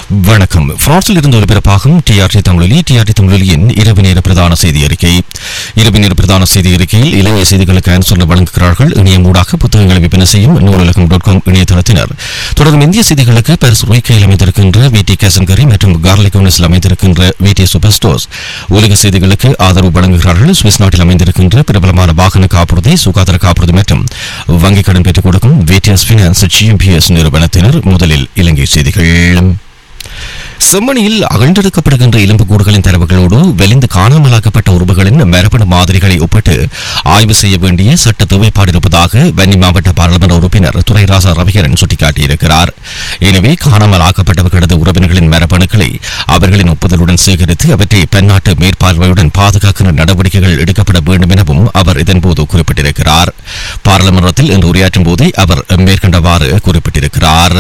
வணக்கம் பிரான்சில் இருந்து ஒலிபரப்பாகும் டிஆர்டி தமிழொலி டிஆர்டி தமிழொலியின் இரவு நேர பிரதான செய்தி அறிக்கை இரவு நேர பிரதான செய்தி அறிக்கையில் இலங்கை செய்திகளுக்கு ஆன்சர் வழங்குகிறார்கள் இணையம் ஊடாக புத்தகங்களை விற்பனை செய்யும் நூலகம் டாட் காம் இணையதளத்தினர் தொடர்ந்து இந்திய செய்திகளுக்கு பரிசு ரோய்க்கையில் அமைந்திருக்கின்ற வி டி கேசன்கரி மற்றும் கார்லிக் யூனிஸில் அமைந்திருக்கின்ற வி டி சூப்பர் ஸ்டோர்ஸ் உலக செய்திகளுக்கு ஆதரவு வழங்குகிறார்கள் சுவிஸ் நாட்டில் அமைந்திருக்கின்ற பிரபலமான வாகன காப்புறுதி சுகாதார காப்புறுதி மற்றும் வங்கிக் கடன் பெற்றுக் கொடுக்கும் விடிஎஸ் பினான்ஸ் ஜிஎம்பிஎஸ் நிறுவனத்தினர் முதலில் இலங்கை செய்திகள் செம்மணியில் அகழ்ந்தெடுக்கப்படுகின்ற எலும்புக்கூடுகளின் தரவுகளோடு வெளிந்து காணாமலாக்கப்பட்ட உறுப்புகளின் மரபணு மாதிரிகளை ஒப்பிட்டு ஆய்வு செய்ய வேண்டிய சட்ட தேவைப்பாடு இருப்பதாக வன்னி மாவட்ட பாராளுமன்ற உறுப்பினர் துரைராசா ரவிகரன் சுட்டிக்காட்டியிருக்கிறார் எனவே காணாமலாக்கப்பட்டவர்களது உறவினர்களின் மரபணுக்களை அவர்களின் ஒப்புதலுடன் சேகரித்து அவற்றை பன்னாட்டு மேற்பார்வையுடன் பாதுகாக்கின்ற நடவடிக்கைகள் எடுக்கப்பட வேண்டும் எனவும் அவர் இதன்போது குறிப்பிட்டிருக்கிறார் பாராளுமன்றத்தில் இன்று உரையாற்றும் போதே அவர் மேற்கண்டவாறு குறிப்பிட்டிருக்கிறார்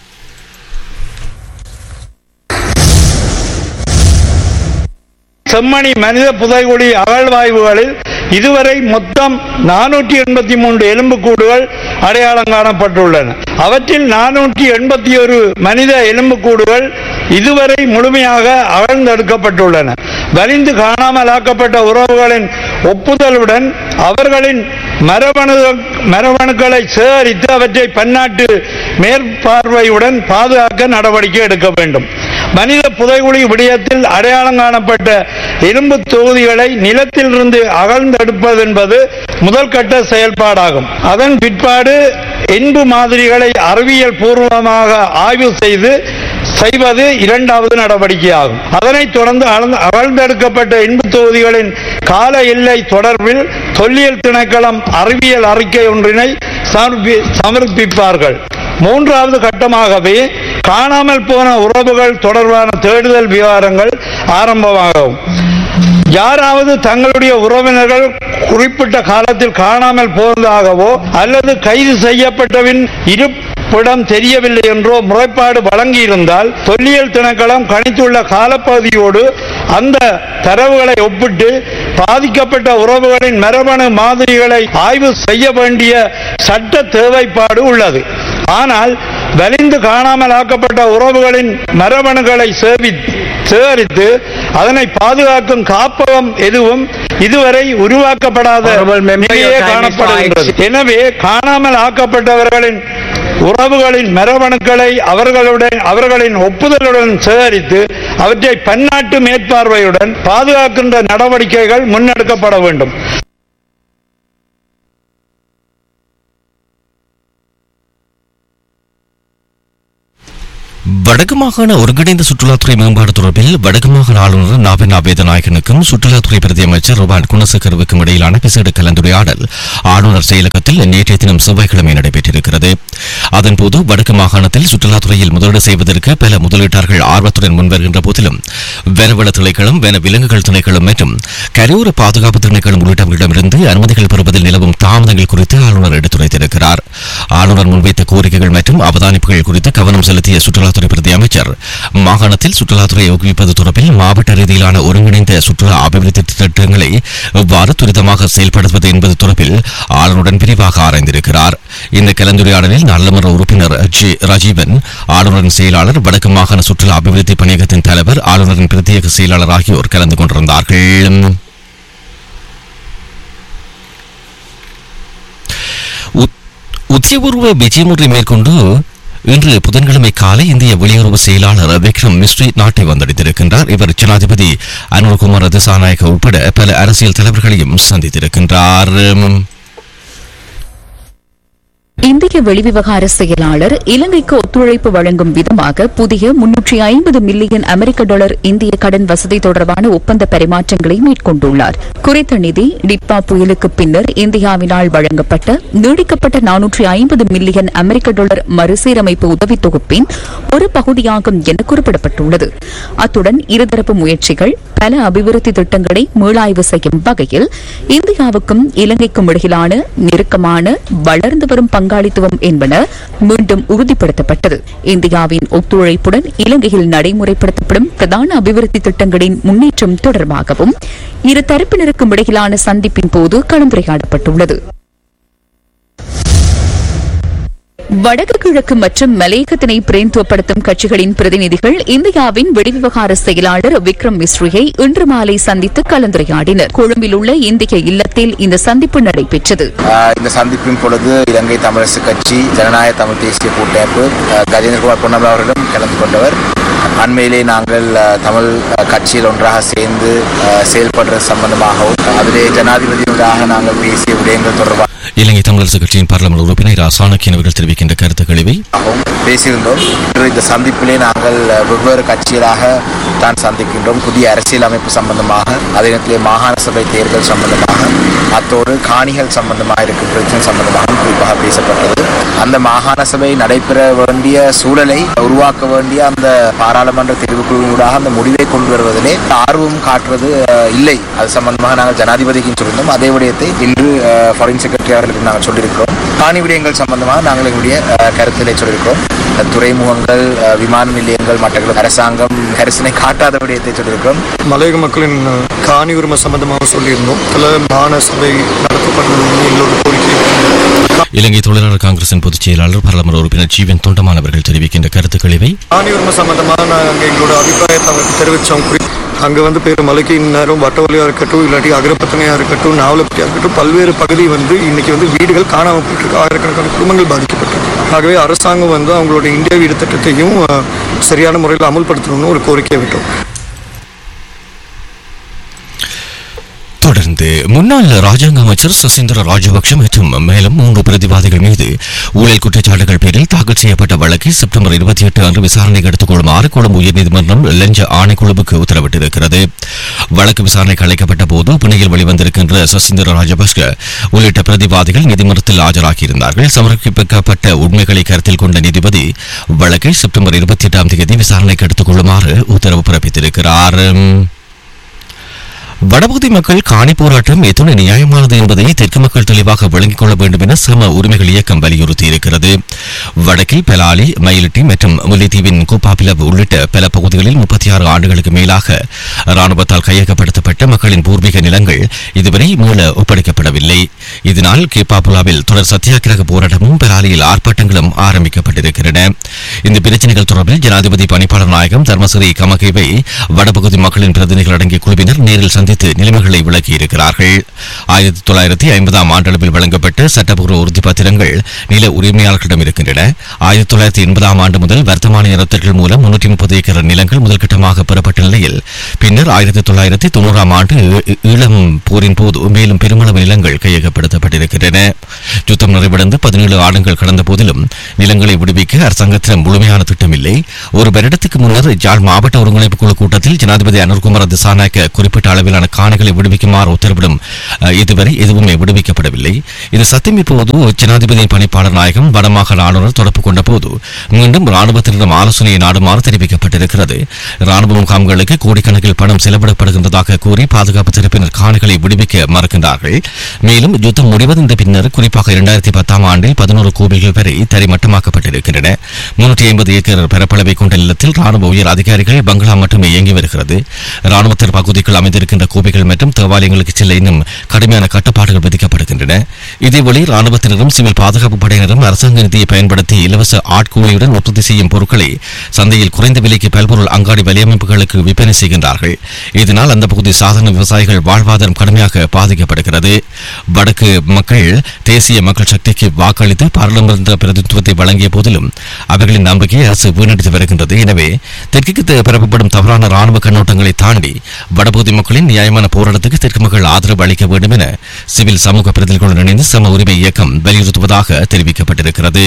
செம்மணி மனித புதைகுழி அகழ்வாய்வுகளில் இதுவரை மொத்தம் நானூற்றி எண்பத்தி மூன்று எலும்புக்கூடுகள் அடையாளம் காணப்பட்டுள்ளன அவற்றில் நானூற்றி எண்பத்தி ஒரு மனித எலும்புக்கூடுகள் இதுவரை முழுமையாக அகழ்ந்தெடுக்கப்பட்டுள்ளன வலிந்து காணாமலாக்கப்பட்ட உறவுகளின் ஒப்புதலுடன் அவர்களின் மரபணு மரபணுக்களை சேகரித்து அவற்றை பன்னாட்டு மேற்பார்வையுடன் பாதுகாக்க நடவடிக்கை எடுக்க வேண்டும் மனித புதைகுழி விடயத்தில் அடையாளம் காணப்பட்ட இரும்பு தொகுதிகளை நிலத்திலிருந்து அகழ்ந்தெடுப்பது என்பது முதல் கட்ட செயல்பாடாகும் அதன் பிற்பாடு என்பு மாதிரிகளை அறிவியல் பூர்வமாக ஆய்வு செய்து செய்வது இரண்டாவது நடவடிக்கையாகும் அதனைத் தொடர்ந்து அளந்து- அகழ்ந்தெடுக்கப்பட்ட இன்பு தொகுதிகளின் கால எல்லை தொடர்பில் தொல்லியல் திணைக்களம் அறிவியல் அறிக்கை ஒன்றினை சமர்ப்பி- சமர்ப்பிப்பார்கள் மூன்றாவது கட்டமாகவே காணாமல் போன உறவுகள் தொடர்பான தேடுதல் விவகாரங்கள் ஆரம்பமாகும் யாராவது தங்களுடைய உறவினர்கள் குறிப்பிட்ட காலத்தில் காணாமல் போனதாகவோ அல்லது கைது செய்யப்பட்டவின் இருப்பிடம் தெரியவில்லை என்றோ முறைப்பாடு வழங்கியிருந்தால் தொல்லியல் திணைக்களம் கணித்துள்ள காலப்பகுதியோடு அந்த தரவுகளை ஒப்பிட்டு பாதிக்கப்பட்ட உறவுகளின் மரபணு மாதிரிகளை ஆய்வு செய்ய வேண்டிய சட்ட தேவைப்பாடு உள்ளது ஆனால் வலிந்து காணாமல் ஆக்கப்பட்ட உறவுகளின் மரபணுகளை சேவி சேகரித்து அதனை பாதுகாக்கும் காப்பகம் எதுவும் இதுவரை உருவாக்கப்படாத Honorable member, நிலையே your time is காணப்படுகின்றது expired. எனவே காணாமல் ஆக்கப்பட்டவர்களின் உறவுகளின் மரபணுக்களை அவர்களுடன் அவர்களின் ஒப்புதலுடன் சேகரித்து அவற்றை பன்னாட்டு மேற்பார்வையுடன் பாதுகாக்கின்ற நடவடிக்கைகள் முன்னெடுக்கப்பட வேண்டும் வடக்கு மாகாண ஒருங்கிணைந்த சுற்றுலாத்துறை மேம்பாடு தொடர்பில் வடக்கு மாகாண ஆளுநர் நாபென்னா வேதநாயகனுக்கும் சுற்றுலாத்துறை பிரதி அமைச்சர் ருபான் குணசேகரவுக்கும் இடையிலான விசேட கலந்துரையாடல் ஆளுநர் செயலகத்தில் நேற்றைய தினம் செவ்வாய்க்கிழமை நடைபெற்றிருக்கிறது அதன்போது வடக்கு மாகாணத்தில் சுற்றுலாத்துறையில் முதலீடு செய்வதற்கு பல முதலீட்டாளர்கள் ஆர்வத்துடன் முன்வருகின்ற போதிலும் வனவள திணைக்களம் வன விலங்குகள் திணைக்களம் மற்றும் கரையோர பாதுகாப்பு திணைக்களம் உள்ளிட்டவர்களிடமிருந்து அனுமதிகள் பெறுவதில் நிலவும் தாமதங்கள் குறித்து ஆளுநர் எடுத்துரைத்திருக்கிறார் ஆளுநர் முன்வைத்த கோரிக்கைகள் மற்றும் அவதானிப்புகள் குறித்து கவனம் செலுத்திய சுற்றுலாத்துறை பிரதி அமைச்சர் மாகாணத்தில் சுற்றுலாத்துறையை ஊக்குவிப்பது தொடர்பில் மாவட்ட ரீதியிலான ஒருங்கிணைந்த சுற்றுலா அபிவிருத்தி திட்டங்களை எவ்வாறு துரிதமாக செயல்படுத்துவது என்பது தொடர்பில் ஆளுநருடன் விரிவாக ஆராய்ந்திருக்கிறார் இந்த கலந்துரையாடலில் நாடாளுமன்ற உறுப்பினர் ஜி ராஜீவன் ஆளுநரின் செயலாளர் வடக்கு மாகாண சுற்றுலா அபிவிருத்தி பணியகத்தின் தலைவர் ஆளுநரின் பிரத்யேக செயலாளர் ஆகியோர் கலந்து கொண்டிருந்தார்கள் உத்- உத்தியபூர்வ விஜயம் ஒன்றை மேற்கொண்டு இன்று புதன்கிழமை காலை இந்திய வெளியுறவு செயலாளர் விக்ரம் மிஸ்ரி நாட்டை வந்தடைந்திருக்கின்றார் இவர் ஜனாதிபதி அனுர்குமார் திசாநாயக்க உட்பட பல அரசியல் தலைவர்களையும் சந்தித்திருக்கின்றார் இந்திய வெளிவிவகார செயலாளர் இலங்கைக்கு ஒத்துழைப்பு வழங்கும் விதமாக புதிய முன்னூற்றி ஐம்பது மில்லியன் அமெரிக்க டாலர் இந்திய கடன் வசதி தொடர்பான ஒப்பந்த பரிமாற்றங்களை மேற்கொண்டுள்ளார் குறித்த நிதி டிட்பா புயலுக்கு பின்னர் இந்தியாவினால் வழங்கப்பட்ட நீடிக்கப்பட்ட நானூற்றி ஐம்பது மில்லியன் அமெரிக்க டாலர் மறுசீரமைப்பு உதவித் தொகுப்பின் ஒரு பகுதியாகும் என குறிப்பிடப்பட்டுள்ளது அத்துடன் இருதரப்பு முயற்சிகள் பல அபிவிருத்தி திட்டங்களை மீளாய்வு செய்யும் வகையில் இந்தியாவுக்கும் இலங்கைக்கும் இடையிலான நெருக்கமான வளர்ந்து வரும் பங்காளித்துவம் என்பன மீண்டும் உறுதிப்படுத்தப்பட்டது இந்தியாவின் ஒத்துழைப்புடன் இலங்கையில் நடைமுறைப்படுத்தப்படும் பிரதான அபிவிருத்தி திட்டங்களின் முன்னேற்றம் தொடர்பாகவும் இரு தரப்பினருக்கும் இடையிலான சந்திப்பின் போது கலந்துரையாடப்பட்டுள்ளது வடக்கு கிழக்கு மற்றும் மலையகத்தினை பிரதிநிதித்துவப்படுத்தும் கட்சிகளின் பிரதிநிதிகள் இந்தியாவின் வெளிவிவகார செயலாளர் விக்ரம் மிஸ்ரியை இன்று மாலை சந்தித்து கலந்துரையாடினர் கொழும்பில் உள்ள இந்திய இல்லத்தில் இந்த சந்திப்பு நடைபெற்றது ஆஹ் இந்த சந்திப்பின் பொழுது இலங்கை தமிழரசு கட்சி ஜனநாயக தமிழ் தேசிய கூட்டமைப்பு ஆஹ் கஜேந்திரகுமார் பொன்னம்பல அவர்களும் கலந்து கொண்டவர் அண்மையிலே நாங்கள் ஆஹ் தமிழ் ஆஹ் கட்சியில் ஒன்றாக சேர்ந்து ஆஹ் செயல்படுறது சம்பந்தமாகவும் அதிலே ஜனாதிபதியுடாக நாங்கள் பேசிய விடயங்கள் தொடர்பாக இலங்கை தமிழரசு கட்சியின் பாராளுமன்ற உறுப்பினர் ரா. சாணக்கியன் அவர்கள் தெரிவிக்கின்ற கருத்துக்களை ஆகவும் பேசியிருந்தோம் இன்று இந்த சந்திப்பிலே நாங்கள் அஹ், வெவ்வேறு கட்சிகளாக தான் சந்திக்கின்றோம் புதிய அரசியல் அமைப்பு சம்பந்தமாக அதே நேரத்திலே மாகாண சபை தேர்தல் சம்பந்தமாக அத்தோடு காணிகள் சம்பந்தமாக இருக்கும் பிரச்சனை சம்பந்தமாக குறிப்பாக பேசப்பட்டது அந்த மாகாண சபை நடைபெற வேண்டிய சூழலை உருவாக்க வேண்டிய அந்த பாராளுமன்ற தெரிவுக்குழுவினூடாக அந்த முடிவை கொண்டு வருவதிலே ஆர்வம் காட்டுவது அஹ், இல்லை அது சம்பந்தமாக நாங்கள் ஜனாதிபதிக்கும் சொல்லியிருந்தோம் அதே விடயத்தை இன்று ஃபாரின் செக்ரட்டரி அவர்களுக்கு நாங்கள் சொல்லியிருக்கிறோம் காணி விடயங்கள் சம்பந்தமாக நாங்கள் எங்களுடைய அஹ், கருத்திலே சொல்லியிருக்கிறோம் அஹ், துறைமுகங்கள் அஹ், விமான நிலையங்கள் மற்ற அரசாங்கம் கரிசனை காட்டாத விடயத்தை சொல்லியிருக்கிறோம் மலையக மக்களின் அஹ், காணி உரிமை சம்பந்தமாக சொல்லியிருந்தோம் அதில் மாகாண சபை நடத்தப்பட்டது எங்களோட கோரிக்கை இலங்கை தொழிலாளர் காங்கிரசின் பொதுச் செயலாளர் பாராளுமன்ற உறுப்பினர் ஜீவன் தொண்டமான் அவர்கள் தெரிவிக்கின்ற கருத்துக்களை காணி உரிமை சம்பந்தமாக நாங்கள் அங்கே எங்களோட அபிப்பிராயத்தை அவருக்கு தெரிவித்தோம் குறி அங்கே வந்து பேர் மலைக்கின் நேரம் வட்டவழியாக இருக்கட்டும் இல்லாட்டி அகரப்பத்தனையாக இருக்கட்டும் நாவலப்பட்டியாக இருக்கட்டும் பல்வேறு பகுதி வந்து இன்னைக்கு வந்து வீடுகள் காணாமல் போயிட்டுருக்கு ஆயிரக்கணக்கான குடும்பங்கள் பாதிக்கப்பட்டிருக்கு ஆகவே அரசாங்கம் வந்து அவங்களோட இந்தியா வீடு திட்டத்தையும் அஹ், சரியான முறையில் அமுல்படுத்தணும்னு ஒரு கோரிக்கை விட்டோம் தொடர்ந்து முன்னாள் ராஜாங்க அமைச்சர் சசீந்திர ராஜபக்ஷ மற்றும் மேலும் மூன்று பிரதிவாதிகள் மீது ஊழல் குற்றச்சாட்டுகள் பேரில் தாக்கல் செய்யப்பட்ட வழக்கை செப்டம்பர் இருபத்தி எட்டு அன்று விசாரணைக்கு எடுத்துக் கொள்ளுமாறு கொழும்பு உயர்நீதிமன்றம் லஞ்ச ஆணைக்குழுவுக்கு உத்தரவிட்டிருக்கிறது வழக்கு விசாரணைக்கு அழைக்கப்பட்ட போது பிணையில் வெளிவந்திருக்கின்ற சசீந்திர ராஜபக்ஷ உள்ளிட்ட பிரதிவாதிகள் நீதிமன்றத்தில் ஆஜராகியிருந்தார்கள் சமர்ப்பிக்கப்பட்ட உண்மைகளை கருத்தில் கொண்ட நீதிபதி வழக்கை செப்டம்பர் இருபத்தி எட்டாம் தேதி விசாரணைக்கு எடுத்துக் கொள்ளுமாறு உத்தரவு பிறப்பித்திருக்கிறார் வடபகுதி மக்கள் காணி போராட்டம் எத்தனை நியாயமானது என்பதை தெற்கு மக்கள் தெளிவாக விளங்கிக் கொள்ள வேண்டும் என சம உரிமைகள் இயக்கம் வலியுறுத்தி இருக்கிறது வடக்கில் பெலாலி மயிலிட்டி மற்றும் முல்லைத்தீவின் குப்பாபிலவ் உள்ளிட்ட பல பகுதிகளில் முப்பத்தி ஆறு ஆண்டுகளுக்கு மேலாக ராணுவத்தால் கையகப்படுத்தப்பட்ட மக்களின் பூர்வீக நிலங்கள் இதுவரை மீள ஒப்படைக்கப்படவில்லை இதனால் கேப்பாபுலாவில் தொடர் சத்தியாகிரக போராட்டமும் பெலாலியில் ஆர்ப்பாட்டங்களும் ஆரம்பிக்கப்பட்டிருக்கின்றன இந்த பிரச்சனைகள் தொடர்பில் ஜனாதிபதி பணிப்பாளர் நாயகம் தர்மசிறி கமகேவை வடபகுதி மக்களின் பிரதிநிதிகள் அடங்கிய குழுவினர் நேரில் சந்தித்து நிலைமைகளை விளக்கியிருக்கிறார்கள் ஆயிரத்தி தொள்ளாயிரத்தி ஐம்பதாம் ஆண்டளவில் வழங்கப்பட்ட சட்டப்பூர்வ உறுதிப்பத்திரங்கள் நில உரிமையாளர்களிடம் இருக்கின்றன ஆயிரத்தி தொள்ளாயிரத்தி எண்பதாம் ஆண்டு முதல் வர்த்தமானி நிறுத்தங்கள் மூலம் முன்னூற்றி முப்பது ஏக்கர் நிலங்கள் முதல்கட்டமாக பெறப்பட்ட நிலையில் பின்னர் ஆயிரத்தி தொள்ளாயிரத்தி தொண்ணூறாம் ஆண்டு ஈ- ஈழம் போரின் போது மேலும் பெருமளவு நிலங்கள் கையகப்படுத்தப்பட்டிருக்கின்றன யுத்தம் நிறைவடைந்து பதினேழு ஆண்டுகள் கடந்த போதிலும் நிலங்களை விடுவிக்க அரசாங்கத்திடம் முழுமையான திட்டமில்லை ஒரு வருடத்துக்கு முன்னர் ஜாழ் மாவட்ட ஒருங்கிணைப்பு குழு கூட்டத்தில் ஜனாதிபதி அனுர்குமார் திசாநாயக்க குறிப்பிட்ட அளவிலான காணிகளை விடுவிக்குமாறு உத்தரவிடும் அஹ், இதுவரை எதுவுமே விடுவிக்கப்படவில்லை இது சத்தியம் இப்போது ஜனாதிபதி பணிப்பாளர் நாயகம் வடமாகாண ஆளுநர் தொடர்பு கொண்ட போது மீண்டும் ராணுவத்தினரிடம் ஆலோசனையை நாடுமாறு தெரிவிக்கப்பட்டிருக்கிறது ராணுவ முகாம்களுக்கு கோடிக்கணக்கில் பணம் செலவிடப்படுகின்றதாக கூறி பாதுகாப்பு தரப்பினர் காணிகளை விடுவிக்க மறுக்கின்றார்கள் மேலும் யுத்தம் முடிவடைந்த பின்னர் குறிப்பாக இரண்டாயிரத்தி பத்தாம் ஆண்டில் பதினோரு கோவில்கள் வரை தரைமட்டமாக்கப்பட்டிருக்கின்றன முன்னூற்றி ஐம்பது ஏக்கர் பரப்பளவை கொண்ட நிலத்தில் ராணுவ உயர் அதிகாரிகள் பங்களா மட்டுமே இயங்கி வருகிறது ராணுவத்தின் பகுதிக்குள் அமைந்திருக்கின்ற கோவில்கள் மற்றும் தேவாலயங்களுக்கு செல்ல இன்னும் கடுமையான கட்டுப்பாடுகள் விதிக்கப்படுகின்றன இதேவழி ராணுவத்தினரும் சிவில் பாதுகாப்பு படையினரும் அரசாங்க நிதியை பயன்படுத்தி இலவச ஆட்கூலியுடன் உற்பத்தி செய்யும் பொருட்களை சந்தையில் குறைந்த விலைக்கு பல்பொருள் அங்காடி வலையமைப்புகளுக்கு விற்பனை செய்கின்றார்கள் இதனால் அந்த பகுதி சாதாரண விவசாயிகள் வாழ்வாதாரம் கடுமையாக பாதிக்கப்படுகிறது வடக்கு மக்கள் தேசிய மக்கள் சக்திக்கு வாக்களித்து பாராளுமன்ற பிரதிநிதித்துவத்தை வழங்கிய போதிலும் அவர்களின் நம்பிக்கையை அரசு வீணடித்து வருகின்றது எனவே தெற்குக்கு த- பரப்பப்படும் தவறான ராணுவ கண்ணோட்டங்களை தாண்டி வடபகுதி மக்களின் நியாயமான போராட்டத்துக்கு தெற்கு மக்கள் ஆதரவு அளிக்க வேண்டும் என சிவில் சமூக பிரதிநிதிகளுடன் இணைந்து சம உரிமை இயக்கம் வலியுறுத்துவதாக தெரிவிக்கப்பட்டிருக்கிறது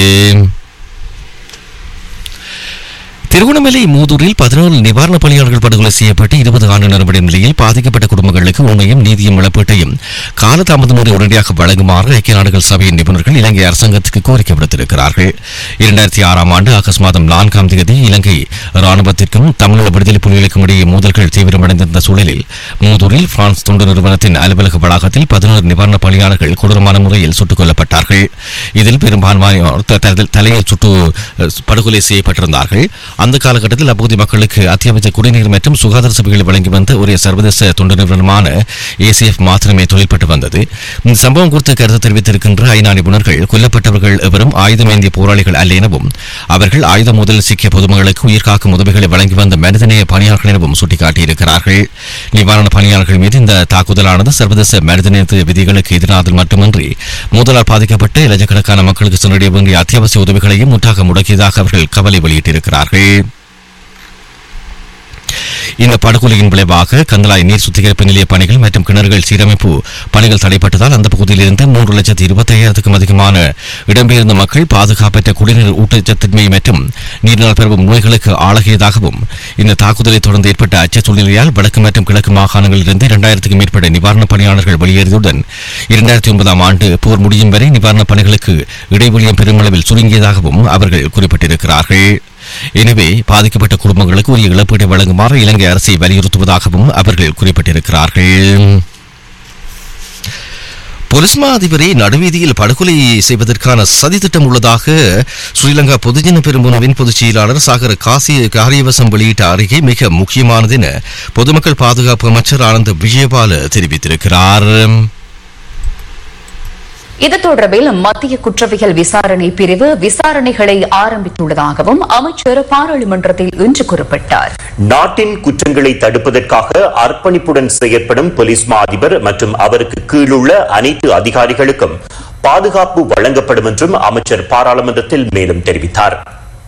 திருகோணமலை மூதூரில் பதினோரு நிவாரணப் பணியாளர்கள் படுகொலை செய்யப்பட்டு இருபது ஆண்டு நடவடிக்கை நிலையில் பாதிக்கப்பட்ட குடும்பங்களுக்கு உண்மையும் நீதியும் இழப்பீட்டையும் காலதாமதமின்றி உடனடியாக வழங்குமாறு ஐக்கிய நாடுகள் சபையின் நிபுணர்கள் இலங்கை அரசாங்கத்துக்கு கோரிக்கை விடுத்திருக்கிறார்கள் இரண்டாயிரத்தி ஆறாம் ஆண்டு ஆகஸ்ட் மாதம் நான்காம் தேதி இலங்கை ராணுவத்திற்கும் தமிழக விடுதலை புலிகளுக்கும் இடையே மோதல்கள் தீவிரமடைந்திருந்த சூழலில் மூதூரில் பிரான்ஸ் தொண்டு நிறுவனத்தின் அலுவலக வளாகத்தில் பதினோரு நிவாரணப் பணியாளர்கள் கொடூரமான முறையில் சுட்டுக் கொல்லப்பட்டார்கள் இதில் பெரும்பான்மையோர் த- த- தலையில் சுட்டு அஹ், படுகொலை செய்யப்பட்டிருந்தார்கள் அந்த காலகட்டத்தில் அப்பகுதி மக்களுக்கு அத்தியாவசிய குடிநீர் மற்றும் சுகாதார சேவைகளை வழங்கி வந்த ஒரே சர்வதேச தொண்டு நிறுவனமான ஏசிஎஃப் மாத்திரமே தொழில்பட்டு வந்தது இந்த சம்பவம் குறித்து கருத்து தெரிவித்திருக்கின்ற ஐநா நிபுணர்கள் கொல்லப்பட்டவர்கள் எவரும் ஆயுதமேந்திய போராளிகள் அல்ல எனவும் அவர்கள் ஆயுத முதலில் சிக்கிய பொதுமக்களுக்கு உயிர்காக்கும் உதவிகளை வழங்கி வந்த மனிதநேய பணியாளர்கள் எனவும் சுட்டிக்காட்டியிருக்கிறார்கள் நிவாரண பணியாளர்கள் மீது இந்த தாக்குதலானது சர்வதேச மனிதநேய விதிகளுக்கு எதிரானது மட்டுமின்றி மோதலால் பாதிக்கப்பட்ட இலட்சக்கணக்கான மக்களுக்கு சென்றடைய வேண்டிய அத்தியாவசிய உதவிகளையும் முற்றாக முடக்கியதாக அவர்கள் கவலை வெளியிட்டிருக்கிறார்கள் இந்த படுகொலையின் விளைவாக கந்தலாய் நீர் சுத்திகரிப்பு நிலைய பணிகள் மற்றும் கிணறுகள் சீரமைப்பு பணிகள் தடைப்பட்டதால் அந்த பகுதியிலிருந்து மூன்று லட்சத்தி இருபத்தி ஐயாயிரத்துக்கும் அதிகமான இடம்பெயர்ந்த மக்கள் பாதுகாப்பற்ற குடிநீர் ஊட்டச்சத்தின்மை மற்றும் நீரினால் பெறவும் நோய்களுக்கு ஆளாகியதாகவும் இந்த தாக்குதலை தொடர்ந்து ஏற்பட்ட அச்ச சூழ்நிலையால் வடக்கு மற்றும் கிழக்கு மாகாணங்களிலிருந்து இரண்டாயிரத்துக்கும் மேற்பட்ட நிவாரணப் பணியாளர்கள் வெளியேறியதுடன் இரண்டாயிரத்தி ஒன்பதாம் ஆண்டு போர் முடியும் வரை நிவாரணப் பணிகளுக்கு இடைவெளியம் பெருமளவில் சுருங்கியதாகவும் அவர்கள் குறிப்பிட்டிருக்கிறார்கள் எனவே பாதிக்கப்பட்ட குடும்பங்களுக்கு உரிய இழப்பீட்டை வழங்குமாறு இலங்கை அரசை வலியுறுத்துவதாகவும் அவர்கள் குறிப்பிட்டிருக்கிறார்கள் பொலிஸ்மா அதிபரை நடுவீதியில் படுகொலை செய்வதற்கான சதித்திட்டம் உள்ளதாக ஸ்ரீலங்கா பொதுஜன பெருமுனவின் பொதுச் செயலாளர் சாகர் காசி காரியவசம் வெளியிட்ட அறிக்கை மிக முக்கியமானது என பொதுமக்கள் பாதுகாப்பு அமைச்சர் ஆனந்த் விஜயபால தெரிவித்திருக்கிறார் இது தொடர்பில் மத்திய குற்றவியல் விசாரணை பிரிவு விசாரணைகளை ஆரம்பித்துள்ளதாகவும் அமைச்சர் பாராளுமன்றத்தில் இன்று குறிப்பிட்டார் நாட்டின் குற்றங்களை தடுப்பதற்காக அர்ப்பணிப்புடன் செயற்படும் போலீஸ் மா அதிபர் மற்றும் அவருக்கு கீழுள்ள அனைத்து அதிகாரிகளுக்கும் பாதுகாப்பு வழங்கப்படும் என்றும் அமைச்சர் பாராளுமன்றத்தில் மேலும் தெரிவித்தார்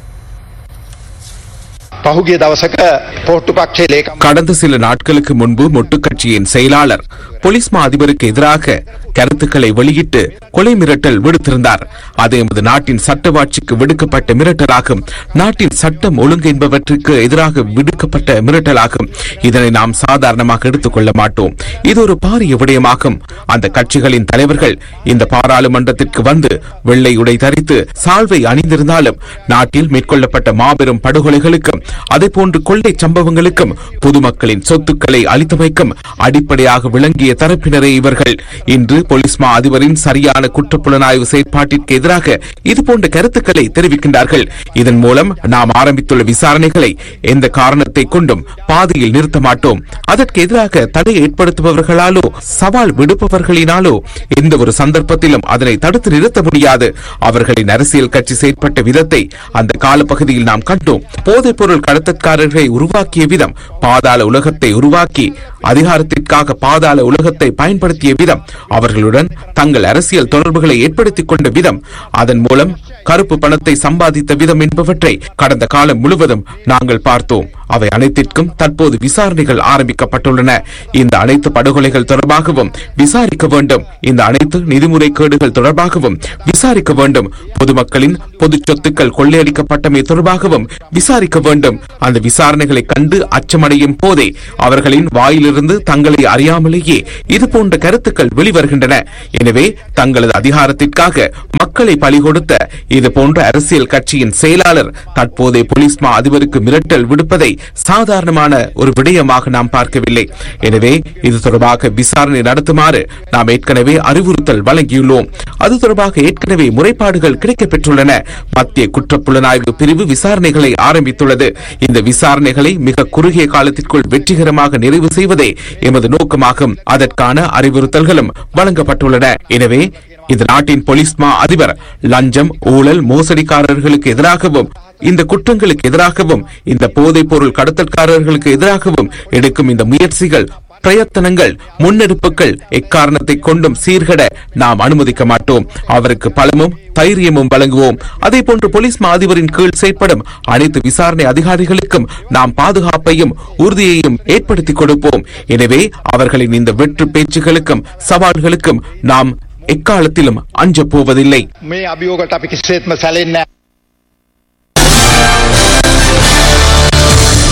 පහුගිය දවසක පෝට්ටු පක්ෂයේ ලේකම් கடந்த சில நாட்களுக்கு முன்பு மொட்டு கட்சியின் செயலாளர் போலீஸ் மா அதிபருக்கு எதிராக கருத்துக்களை வெளியிட்டு கொலை மிரட்டல் விடுத்திருந்தார் அது எமது நாட்டின் சட்டவாட்சிக்கு விடுக்கப்பட்ட மிரட்டலாகும் நாட்டின் சட்டம் ஒழுங்கு என்பவற்றுக்கு எதிராக விடுக்கப்பட்ட மிரட்டலாகும் இதனை நாம் சாதாரணமாக எடுத்துக்கொள்ள மாட்டோம் இது ஒரு பாரிய விடயமாகும் அந்த கட்சிகளின் தலைவர்கள் இந்த பாராளுமன்றத்திற்கு வந்து வெள்ளை உடை தரித்து சால்வை அணிந்திருந்தாலும் நாட்டில் மேற்கொள்ளப்பட்ட மாபெரும் படுகொலைகளுக்கும் அதேபோன்று கொள்ளை சம்பவங்களுக்கும் பொதுமக்களின் சொத்துக்களை அளித்தமைக்கும் அடிப்படையாக விளங்கிய தரப்பினரே இவர்கள் இன்று போலீஸ் மா அதிபரின் சரியான குற்றப்புலனாய்வு செயற்பாட்டிற்கு எதிராக இதுபோன்ற கருத்துக்களை தெரிவிக்கின்றார்கள் இதன் மூலம் நாம் ஆரம்பித்துள்ள விசாரணைகளை எந்த காரணத்தை கொண்டும் பாதியில் நிறுத்த மாட்டோம் அதற்கு எதிராக தடை ஏற்படுத்துபவர்களாலோ சவால் விடுப்பவர்களினாலோ எந்த ஒரு சந்தர்ப்பத்திலும் அதனை தடுத்து நிறுத்த முடியாது அவர்களின் அரசியல் கட்சி செயற்பட்ட விதத்தை அந்த காலப்பகுதியில் நாம் கண்டோம் போதைப் பொருள் கடத்தற்காரர்களை உருவாக்கிய விதம் பாதாள உலகத்தை உருவாக்கி அதிகாரத்திற்காக பாதாள உலகத்தை பயன்படுத்திய விதம் அவர்களுடன் தங்கள் அரசியல் தொடர்புகளை ஏற்படுத்திக் கொண்ட விதம் அதன் மூலம் கருப்பு பணத்தை சம்பாதித்த விதம் என்பவற்றை கடந்த காலம் முழுவதும் நாங்கள் பார்த்தோம் அவை அனைத்திற்கும் தற்போது விசாரணைகள் ஆரம்பிக்கப்பட்டுள்ளன இந்த அனைத்து படுகொலைகள் தொடர்பாகவும் விசாரிக்க வேண்டும் இந்த அனைத்து நிதிமுறைகேடுகள் தொடர்பாகவும் விசாரிக்க வேண்டும் பொதுமக்களின் பொது சொத்துக்கள் கொள்ளையடிக்கப்பட்டமை தொடர்பாகவும் விசாரிக்க வேண்டும் அந்த விசாரணைகளை கண்டு அச்சமடையும் போதே அவர்களின் வாயிலிருந்து தங்களை அறியாமலேயே இது போன்ற கருத்துக்கள் வெளிவருகின்றன எனவே தங்களது அதிகாரத்திற்காக மக்களை பலி கொடுத்த இது போன்ற அரசியல் கட்சியின் செயலாளர் தற்போதைய போலீஸ் மா அதிபருக்கு மிரட்டல் விடுப்பதை சாதாரணமான ஒரு விடயமாக நாம் பார்க்கவில்லை எனவே இது தொடர்பாக விசாரணை நடத்துமாறு நாம் ஏற்கனவே அறிவுறுத்தல் வழங்கியுள்ளோம் அது தொடர்பாக ஏற்கனவே முறைப்பாடுகள் கிடைக்கப்பெற்றுள்ளன மத்திய குற்றப்புலனாய்வு பிரிவு விசாரணைகளை ஆரம்பித்துள்ளது இந்த விசாரணைகளை மிக குறுகிய காலத்திற்குள் வெற்றிகரமாக நிறைவு செய்வதே எமது நோக்கமாகும் அதற்கான அறிவுறுத்தல்களும் வழங்கப்பட்டுள்ளன எனவே இந்த நாட்டின் போலீஸ் மா அதிபர் லஞ்சம் ஊழல் மோசடிக்காரர்களுக்கு எதிராகவும் இந்த குற்றங்களுக்கு எதிராகவும் இந்த போதைப் பொருள் கடத்தல்காரர்களுக்கு எதிராகவும் எடுக்கும் இந்த முயற்சிகள் பிரயத்தனங்கள் முன்னெடுப்புகள் எக்காரணத்தை கொண்டும் சீர்கட நாம் அனுமதிக்க மாட்டோம் அவருக்கு பலமும் தைரியமும் வழங்குவோம் அதே போன்று போலீஸ் மா அதிபரின் கீழ் செயற்படும் அனைத்து விசாரணை அதிகாரிகளுக்கும் நாம் பாதுகாப்பையும் உறுதியையும் ஏற்படுத்திக் கொடுப்போம் எனவே அவர்களின் இந்த வெற்று பேச்சுகளுக்கும் சவால்களுக்கும் நாம் எக்காலத்திலும் அஞ்சப் போவதில்லை මේ අභියෝගට අපි කිසිසේත්ම සැලෙන්නේ නැහැ.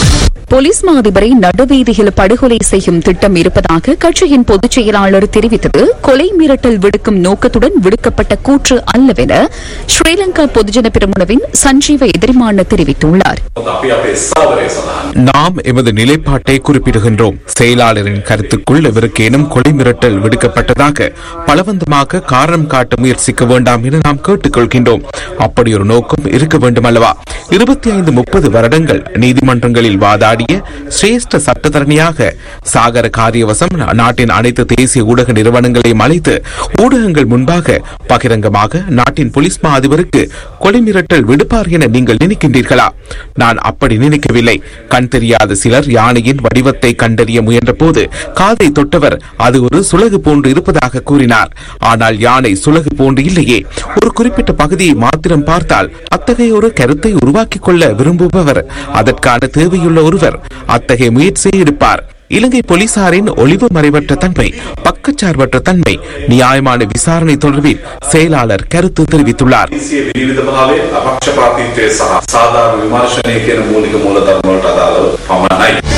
போலீஸ் மா அதிபரை நடுவீதியில் படுகொலை செய்யும் திட்டம் இருப்பதாக கட்சியின் பொதுச் செயலாளர் தெரிவித்தது கொலை மிரட்டல் விடுக்கும் நோக்கத்துடன் விடுக்கப்பட்ட கூற்று அல்லவென ஸ்ரீலங்கா பொதுஜன பெருமுனவின் சஞ்சீவ எதிரிமான தெரிவித்துள்ளார் நாம் எமது நிலைப்பாட்டை குறிப்பிடுகின்றோம் செயலாளரின் கருத்துக்குள் எவருக்கேனும் கொலை மிரட்டல் விடுக்கப்பட்டதாக பலவந்தமாக காரணம் காட்ட முயற்சிக்க வேண்டாம் என நாம் கேட்டுக்கொள்கின்றோம் அப்படி ஒரு நோக்கம் இருக்க வேண்டும் அல்லவா இருபத்தி ஐந்து முப்பது வருடங்கள் நீதிமன்றங்களில் வாதாடிய சிரேஷ்ட சட்டத்தரணியாக சாகர காரியவசம் நாட்டின் அனைத்து தேசிய ஊடக நிறுவனங்களையும் அழைத்து ஊடகங்கள் முன்பாக பகிரங்கமாக நாட்டின் போலீஸ் மா அதிபருக்கு கொலை மிரட்டல் விடுப்பார் என நீங்கள் நினைக்கின்றீர்களா நான் அப்படி நினைக்கவில்லை கண் தெரியாத சிலர் யானையின் வடிவத்தை கண்டறிய முயன்ற போது காதை தொட்டவர் அது ஒரு சுலகு போன்று இருப்பதாக கூறினார் ஆனால் யானை சுலகு போன்று இல்லையே ஒரு குறிப்பிட்ட பகுதியை மாத்திரம் பார்த்தால் அத்தகைய ஒரு கருத்தை உருவாக்கிக் கொள்ள விரும்புபவர் அதற்கான தேவையுள்ள ஒருவர் அத்தகைய முயற்சியை எடுப்பார் இலங்கை போலீசாரின் ஒளிவு மறைவற்ற தன்மை பக்கச்சார்பற்ற தன்மை நியாயமான விசாரணை தொடர்பில் செயலாளர் கருத்து தெரிவித்துள்ளார் පොලිසිය විවිධභාවය අපක්ෂපාතීත්වය සහ සාධාරණ විමර්ශනය කියන මූලික මූලධර්ම වලට අදාළව පමණයි.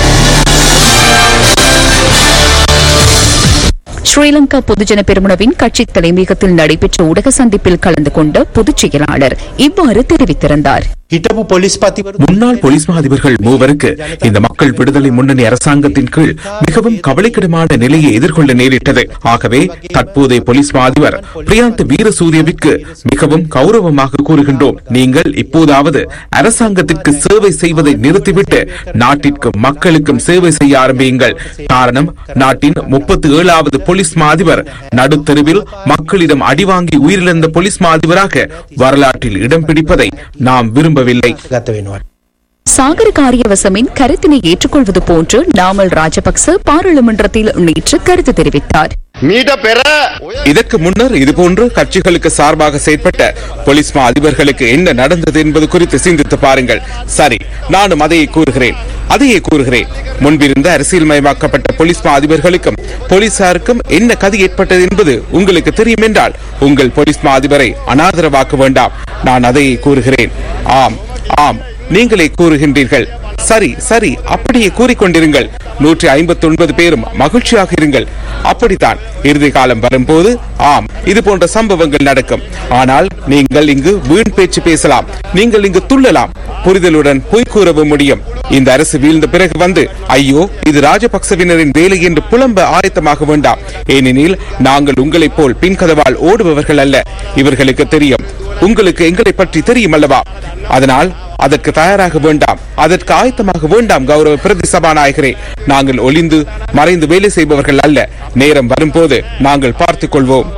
ஸ்ரீலங்கா பொதுஜன பெருமுனவின் கட்சி தலைமையகத்தில் நடைபெற்ற ஊடக சந்திப்பில் கலந்து கொண்ட பொதுச் செயலாளர் இவ்வாறு தெரிவித்திருந்தார் හිටපු පොලිස්පතිවරු முன்னாள் போலீஸ் மா அதிபர்கள் மூவருக்கு இந்த மக்கள் விடுதலை முன்னணி அரசாங்கத்தின் கீழ் மிகவும் கவலைக்கிடமான நிலையை எதிர்கொள்ள நேரிட்டது ஆகவே தற்போதைய போலீஸ் மா அதிபர் பிரியாந்த் வீரசூரியவிற்கு மிகவும் கௌரவமாக கூறுகின்றோம் நீங்கள் இப்போதாவது அரசாங்கத்திற்கு சேவை செய்வதை நிறுத்திவிட்டு நாட்டிற்கும் மக்களுக்கும் சேவை செய்ய ஆரம்பியுங்கள் காரணம் நாட்டின் முப்பத்தி ஏழாவது போலீஸ் மா அதிபர் நடுத்தெருவில் மக்களிடம் அடிவாங்கி உயிரிழந்த போலீஸ் மா அதிபராக வரலாற்றில் இடம் பிடிப்பதை நாம் விரும்பவில்லை ගත වෙනවා. சாகர காரியவசமின் கருத்தினை ஏற்றுக்கொள்வது போன்று நாமல் ராஜபக்ச பாராளுமன்றத்தில் நேற்று கருத்து தெரிவித்தார் මීට පෙර இதற்கு முன்னர் இதுபோன்று கட்சிகளுக்கு சார்பாக செயற்பட்ட போலீஸ் மா அதிபர்களுக்கு என்ன நடந்தது என்பது குறித்து சிந்தித்து பாருங்கள் சரி நானும் அதையே கூறுகிறேன் அதையே கூறுகிறேன் முன்பிருந்த அரசியல்மயமாக்கப்பட்ட போலீஸ் மா அதிபர்களுக்கும் போலீசாருக்கும் என்ன கதி ஏற்பட்டது என்பது உங்களுக்கு தெரியும் என்றால் உங்கள் போலீஸ் மா அதிபரை அனாதரவாக்க வேண்டாம் நான் அதையே கூறுகிறேன் ஆம் ஆம் நீங்களே கூறுகின்றீர்கள் சரி சரி அப்படியே கூறிக்கொண்டிருங்கள் நூற்றி ஐம்பத்தி ஒன்பது பேரும் மகிழ்ச்சியாக இருங்கள் அப்படித்தான் இறுதி காலம் வரும்போது ஆம் இது போன்ற சம்பவங்கள் நடக்கும் ஆனால் நீங்கள் இங்கு வீண் பேச்சு பேசலாம் நீங்கள் இங்கு துள்ளலாம் புரிதலுடன் பொய் கூறவும் முடியும் இந்த அரசு வீழ்ந்த பிறகு வந்து ஐயோ இது ராஜபக்சவினரின் வேலை என்று புலம்ப ஆயத்தமாக வேண்டாம் ஏனெனில் நாங்கள் உங்களைப் போல் பின்கதவால் ஓடுபவர்கள் அல்ல இவர்களுக்கு தெரியும் உங்களுக்கு எங்களை பற்றி தெரியும் அல்லவா அதனால் அதற்கு தயாராக வேண்டாம் அதற்கு ஆயத்தமாக வேண்டாம் கௌரவ பிரதி சபாநாயகரே நாங்கள் ஒளிந்து மறைந்து வேலை செய்பவர்கள் அல்ல நேரம் வரும்போது நாங்கள் பார்த்துக் கொள்வோம்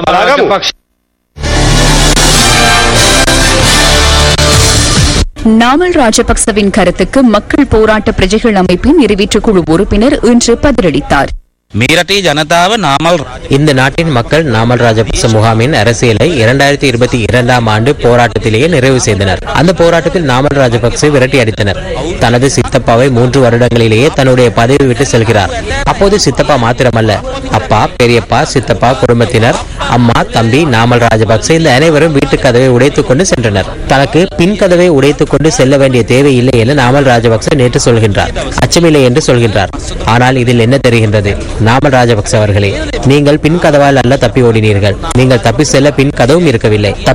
நாமல் ராஜபக்சவின் கருத்துக்கு மக்கள் போராட்ட பிரஜைகள் அமைப்பின் நிறைவேற்றுக் குழு உறுப்பினர் இன்று பதிலளித்தார் මේ රටේ ජනතාව නාමල් இந்த நாட்டின் மக்கள் நாமல் ராஜபக்ச முகாமின் அரசியலை இரண்டாயிரத்தி இருபத்தி இரண்டாம் ஆண்டு போராட்டத்திலேயே நிறைவு செய்தனர் அந்த போராட்டத்தில் நாமல் ராஜபக்சே விரட்டி அடித்தனர் தனது சித்தப்பாவை மூன்று வருடங்களிலேயே தன்னுடைய பதவி விட்டு செல்கிறார் அப்போது சித்தப்பா மாத்திரமல்ல அப்பா பெரியப்பா சித்தப்பா குடும்பத்தினர் அம்மா தம்பி நாமல் ராஜபக்சே இந்த அனைவரும் வீட்டு கதவை உடைத்துக் கொண்டு சென்றனர் தனக்கு பின் கதவை உடைத்துக் கொண்டு செல்ல வேண்டிய தேவை இல்லை என நாமல் ராஜபக்சே நேற்று சொல்கின்றார் அச்சமில்லை என்று சொல்கின்றார் ஆனால் இதில் என்ன தெரிகின்றது நாமல் ராஜபக்ச அவர்களே நீங்கள் பின் கதவால் அல்ல தப்பி ஓடினீர்கள் நீங்கள் தப்பி செல்ல பின் கதவும் இருக்கவில்லை தப்பி